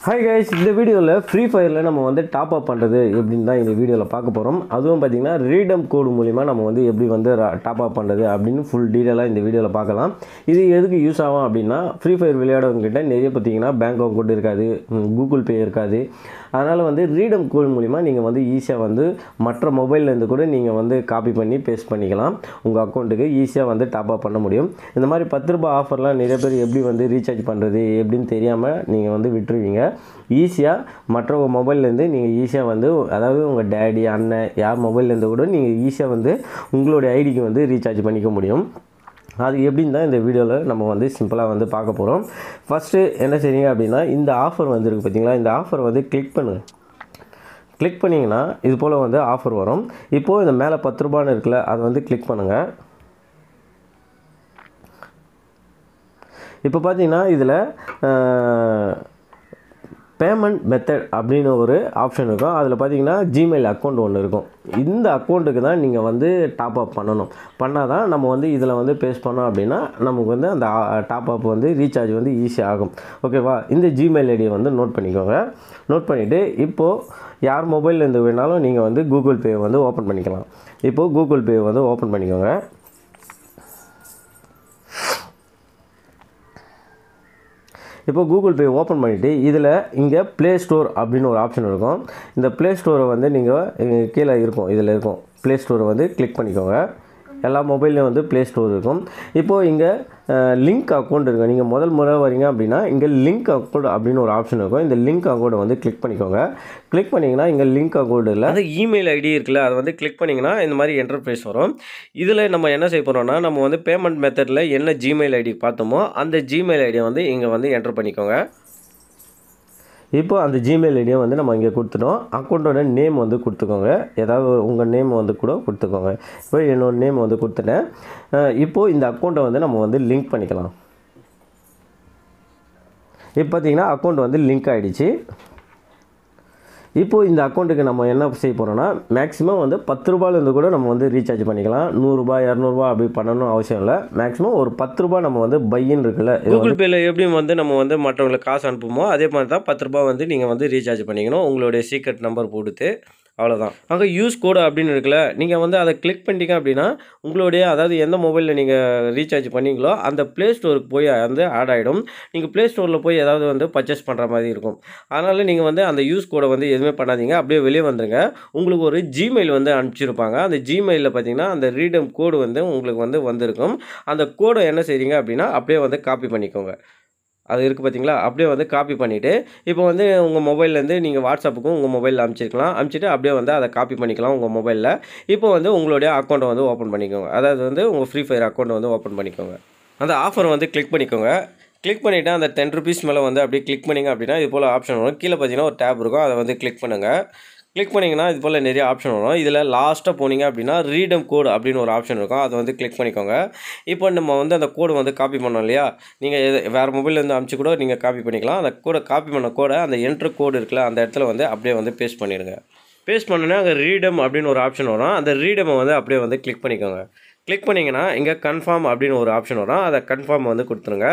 hi guys இந்த வீடியோவில் free ஃபயரில் நம்ம வந்து டாப் அப் பண்ணுறது எப்படின்னு தான் இந்த வீடியோவில் பார்க்க போகிறோம் அதுவும் பார்த்திங்கன்னா ரீடம் கோடு மூலிமா நம்ம வந்து எப்படி வந்து டாப் அப் பண்ணுறது அப்படின்னு ஃபுல் டீட்டெயிலாக இந்த வீடியோவில் பார்க்கலாம் இது எதுக்கு யூஸ் ஆகும் அப்படின்னா ஃப்ரீ ஃபயர் விளையாடவங்ககிட்ட நிறைய பார்த்தீங்கன்னா பேங்க் அக்கௌண்ட் இருக்காது கூகுள் பே இருக்காது அதனால் வந்து ரீடம் கோடு மூலிமா நீங்கள் வந்து ஈஸியாக வந்து மற்ற மொபைல்லேருந்து கூட நீங்கள் வந்து காப்பி பண்ணி பேஸ்ட் பண்ணிக்கலாம் உங்கள் அக்கௌண்ட்டுக்கு ஈஸியாக வந்து டாப் அப் பண்ண முடியும் இந்த மாதிரி பத்து ரூபாய் ஆஃபர்லாம் நிறைய பேர் எப்படி வந்து ரீசார்ஜ் பண்ணுறது எப்படின்னு தெரியாமல் நீங்கள் வந்து விட்டுருவீங்க ஈஸியாக மற்ற மொபைல்லேருந்து நீங்கள் ஈஸியாக வந்து அதாவது உங்கள் டேடி அண்ணன் யார் மொபைல்லேருந்து கூட நீங்கள் ஈஸியாக வந்து உங்களுடைய ஐடிக்கு வந்து ரீசார்ஜ் பண்ணிக்க முடியும் அது எப்படின்னு தான் இந்த வீடியோவில் நம்ம வந்து சிம்பிளாக வந்து பார்க்க போகிறோம் ஃபஸ்ட்டு என்ன செய்றீங்க அப்படின்னா இந்த ஆஃபர் வந்துருக்கு பார்த்தீங்களா இந்த ஆஃபர் வந்து கிளிக் பண்ணுங்கள் கிளிக் பண்ணிங்கன்னா இது போல் வந்து ஆஃபர் வரும் இப்போது இந்த மேலே பத்து ரூபான்னு இருக்குல்ல அதை வந்து கிளிக் பண்ணுங்கள் இப்போ பார்த்தீங்கன்னா இதில் பேமெண்ட் மெத்தட் அப்படின்னு ஒரு ஆப்ஷன் இருக்கும் அதில் பார்த்தீங்கன்னா ஜிமெயில் அக்கௌண்ட் ஒன்று இருக்கும் இந்த அக்கௌண்ட்டுக்கு தான் நீங்கள் வந்து டாப் அப் பண்ணணும் பண்ணால் தான் நம்ம வந்து இதில் வந்து பேஸ் பண்ணோம் அப்படின்னா நமக்கு வந்து அந்த டாப் அப் வந்து ரீசார்ஜ் வந்து ஈஸி ஆகும் ஓகேவா இந்த ஜிமெயில் ஐடியை வந்து நோட் பண்ணிக்கோங்க நோட் பண்ணிவிட்டு இப்போது யார் மொபைல்லேருந்து வேணாலும் நீங்கள் வந்து கூகுள் பே வந்து ஓப்பன் பண்ணிக்கலாம் இப்போது கூகுள் பே வந்து ஓப்பன் பண்ணிக்கோங்க இப்போ கூகுள் பே ஓப்பன் பண்ணிவிட்டு இதில் இங்கே ப்ளே ஸ்டோர் அப்படின்னு ஒரு ஆப்ஷன் இருக்கும் இந்த ப்ளே ஸ்டோரை வந்து நீங்கள் கீழே இருக்கும் இதில் இருக்கும் ப்ளே ஸ்டோரை வந்து கிளிக் பண்ணிக்கோங்க எல்லா மொபைல்லையும் வந்து ப்ளே ஸ்டோர் இருக்கும் இப்போது இங்கே லிங்க் அக்கௌண்ட் இருக்கும் நீங்கள் முதல் முறை வரீங்க அப்படின்னா இங்கே லிங்க் அக்கௌண்ட் அப்படின்னு ஒரு ஆப்ஷன் இருக்கும் இந்த லிங்க் அக்கௌண்ட்டை வந்து கிளிக் பண்ணிக்கோங்க கிளிக் பண்ணிங்கன்னா இங்கே லிங்க் அக்கௌண்ட்டில் அது இமெயில் ஐடி இருக்குல்ல அதை வந்து கிளிக் பண்ணிங்கன்னா இந்த மாதிரி என்டர்பிரைஸ் வரும் இதில் நம்ம என்ன செய்ய போகிறோம்னா நம்ம வந்து பேமெண்ட் மெத்தடில் என்ன ஜிமெயில் ஐடி பார்த்தோமோ அந்த ஜிமெயில் ஐடியை வந்து இங்கே வந்து என்டர் பண்ணிக்கோங்க இப்போ அந்த ஜிமெயில் ஐடியை வந்து நம்ம இங்கே கொடுத்துட்டோம் அக்கௌண்ட்டோட நேம் வந்து கொடுத்துக்கோங்க ஏதாவது உங்கள் நேம் வந்து கூட கொடுத்துக்கோங்க இப்போ என்னோட நேம் வந்து கொடுத்துட்டேன் இப்போது இந்த அக்கௌண்ட்டை வந்து நம்ம வந்து லிங்க் பண்ணிக்கலாம் இப்போ பார்த்தீங்கன்னா அக்கௌண்ட் வந்து லிங்க் ஆகிடுச்சு இப்போது இந்த அக்கௌண்ட்டுக்கு நம்ம என்ன செய்ய போகிறோம்னா மேக்ஸிமம் வந்து பத்து ரூபாயிலேருந்து கூட நம்ம வந்து ரீசார்ஜ் பண்ணிக்கலாம் நூறுரூபா இரநூறுபா அப்படி பண்ணணும் அவசியம் இல்லை மேக்ஸிமம் ஒரு பத்து ரூபா நம்ம வந்து பையன் இருக்குல்ல கூகுள் பேயில் எப்படி வந்து நம்ம வந்து மற்றவங்களுக்கு காசு அனுப்புமோ அதே மாதிரி தான் பத்து ரூபா வந்து நீங்கள் வந்து ரீசார்ஜ் பண்ணிக்கணும் உங்களுடைய சீக்ரெட் நம்பர் கொடுத்து அவ்வளோதான் அங்கே யூஸ் கோடு அப்படின்னு இருக்குல்ல நீங்கள் வந்து அதை கிளிக் பண்ணிட்டீங்க அப்படின்னா உங்களுடைய அதாவது எந்த மொபைலில் நீங்கள் ரீசார்ஜ் பண்ணீங்களோ அந்த ப்ளே ஸ்டோருக்கு போய் வந்து ஆட் ஆகிடும் நீங்கள் ப்ளே ஸ்டோரில் போய் ஏதாவது வந்து பர்ச்சேஸ் பண்ணுற மாதிரி இருக்கும் அதனால் நீங்கள் வந்து அந்த யூஸ் கோடை வந்து எதுவுமே பண்ணாதீங்க அப்படியே வெளியே வந்துருங்க உங்களுக்கு ஒரு ஜிமெயில் வந்து அனுப்பிச்சிருப்பாங்க அந்த ஜிமெயிலில் பார்த்தீங்கன்னா அந்த ரீடம் கோடு வந்து உங்களுக்கு வந்து வந்திருக்கும் அந்த கோடை என்ன செய்றீங்க அப்படின்னா அப்படியே வந்து காப்பி பண்ணிக்கோங்க அது இருக்குது பார்த்தீங்களா அப்படியே வந்து காப்பி பண்ணிவிட்டு இப்போ வந்து உங்கள் மொபைல்லேருந்து நீங்கள் வாட்ஸ்அப்புக்கும் உங்கள் மொபைலில் அனுப்பிச்சிருக்கலாம் அனுப்பிச்சிட்டு அப்படியே வந்து அதை காப்பி பண்ணிக்கலாம் உங்கள் மொபைலில் இப்போ வந்து உங்களுடைய அக்கௌண்ட்டை வந்து ஓப்பன் பண்ணிக்கோங்க அதாவது வந்து உங்கள் ஃப்ரீ ஃபயர் அக்கௌண்ட்டை வந்து ஓப்பன் பண்ணிக்கோங்க அந்த ஆஃபர் வந்து கிளிக் பண்ணிக்கோங்க கிளிக் பண்ணிவிட்டு அந்த டென் ருபீஸ் மேலே வந்து அப்படியே கிளிக் பண்ணிங்க அப்படின்னா இது போல் ஆப்ஷன் வரும் கீழே பார்த்தீங்கன்னா ஒரு டேப் இருக்கும் அதை வந்து கிளிக் பண்ணுங்கள் கிளிக் பண்ணிங்கன்னா இது போல் நிறைய ஆப்ஷன் வரும் இதில் லாஸ்ட்டாக போனீங்க அப்படின்னா ரீடம் கோடு அப்படின்னு ஒரு ஆப்ஷன் இருக்கும் அதை வந்து கிளிக் பண்ணிக்கோங்க இப்போ நம்ம வந்து அந்த கோடு வந்து காப்பி பண்ணோம் இல்லையா நீங்கள் எது வேறு மொபைல்லேருந்து அமுச்சு கூட நீங்கள் காப்பி பண்ணிக்கலாம் அந்த கோடை காப்பி பண்ண கோடை அந்த என்ட்ரு கோடு இருக்குல்ல அந்த இடத்துல வந்து அப்படியே வந்து பேஸ்ட் பண்ணிடுங்க பேஸ்ட் பண்ணோன்னா அங்கே ரீடம் அப்படின்னு ஒரு ஆப்ஷன் வரும் அந்த ரீடமை வந்து அப்படியே வந்து கிளிக் பண்ணிக்கோங்க கிளிக் பண்ணிங்கன்னா இங்கே கன்ஃபார்ம் அப்படின்னு ஒரு ஆப்ஷன் வரும் அதை கன்ஃபார்ம் வந்து கொடுத்துருங்க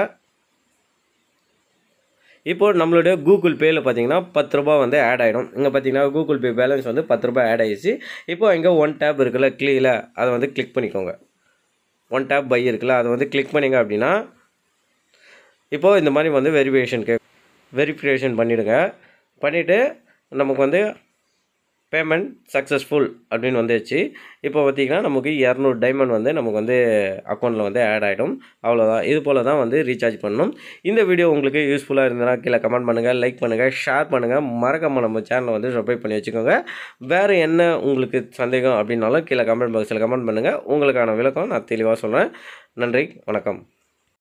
இப்போ நம்மளுடைய கூகுள் பேயில் பார்த்தீங்கன்னா பத்து ரூபா வந்து ஆட் ஆகிடும் இங்கே பார்த்தீங்கன்னா கூகுள் பே பேலன்ஸ் வந்து பத்து ரூபாய் ஆட் ஆகிடுச்சு இப்போ இங்கே ஒன் டேப் இருக்குல்ல கிளியில் அதை வந்து கிளிக் பண்ணிக்கோங்க ஒன் டேப் பை இருக்குல்ல அதை வந்து கிளிக் பண்ணிங்க அப்படின்னா இப்போது இந்த மாதிரி வந்து வெரிஃபிகேஷன் கே வெரிஃபிகேஷன் பண்ணிவிடுங்க பண்ணிவிட்டு நமக்கு வந்து பேமெண்ட் சக்ஸஸ்ஃபுல் அப்படின்னு வந்துச்சு இப்போ பார்த்திங்கன்னா நமக்கு இரநூறு டைமண்ட் வந்து நமக்கு வந்து அக்கௌண்ட்டில் வந்து ஆட் ஆகிடும் அவ்வளோதான் இது போல் தான் வந்து ரீசார்ஜ் பண்ணணும் இந்த வீடியோ உங்களுக்கு யூஸ்ஃபுல்லாக இருந்ததுன்னா கீழே கமெண்ட் பண்ணுங்கள் லைக் பண்ணுங்கள் ஷேர் பண்ணுங்கள் மறக்காமல் நம்ம சேனலை வந்து சப்ஸ்கிரைப் பண்ணி வச்சுக்கோங்க வேறு என்ன உங்களுக்கு சந்தேகம் அப்படின்னாலும் கீழே கமெண்ட் பாக்ஸில் கமெண்ட் பண்ணுங்கள் உங்களுக்கான விளக்கம் நான் தெளிவாக சொல்கிறேன் நன்றி வணக்கம்